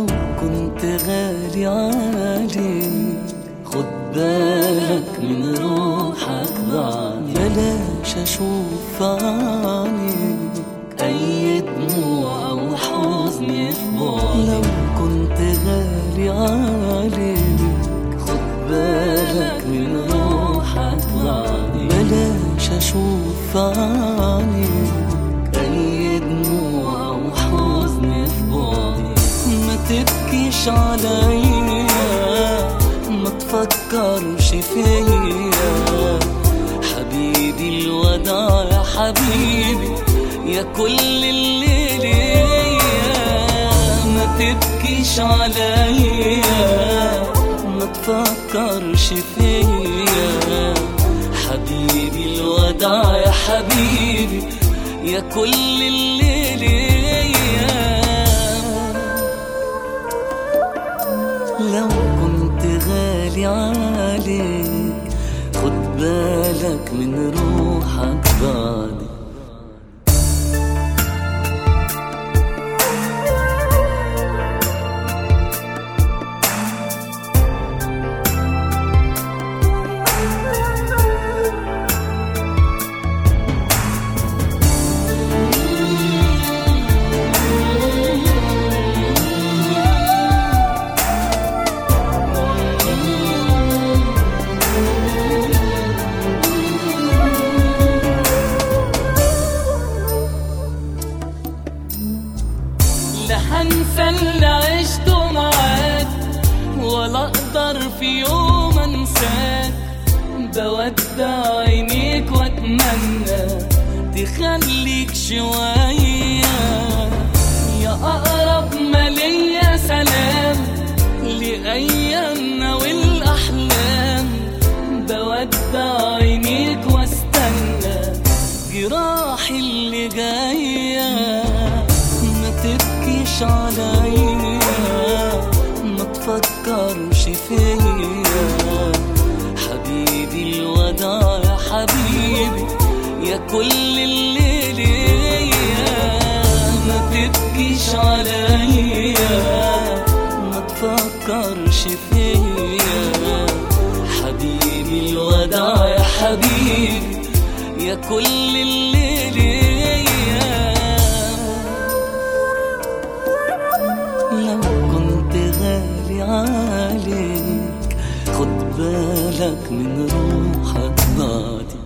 لو كنت غالي عليك خد بالك من روحك بعد بلاش اشوف عينيك اي دموع وحزن في بعدي لو كنت غالي عليك خد بالك من روحك بعدي بلاش اشوف عينيك اي دموع وحزن في بعدي ما تبكيش عليا ما تفكرش فيا حبيبي الوداع يا حبيبي يا كل اللي ليا ما تبكيش عليا ما تفكرش فيا حبيبي الوداع يا حبيبي يا كل اللي ليا لو كنت غالي عليك خد بالك من روحك بعدي لا هنسى اللي عشته معاك ولا اقدر في يوم انساك بودع عينيك واتمنى تخليك شوية يا اقرب ما ليا سلام لايامنا والاحلام بودع عينيك واستنى جراحي اللي جايه ما تبكيش عليا ما تفكرش فيا حبيبي الوداع يا حبيبي يا كل اللي ليا ما تبكيش عليا ما تفكرش فيا حبيبي الوداع يا حبيبي يا كل اللي ليا لو كنت غالي عليك خد بالك من روحك بعدي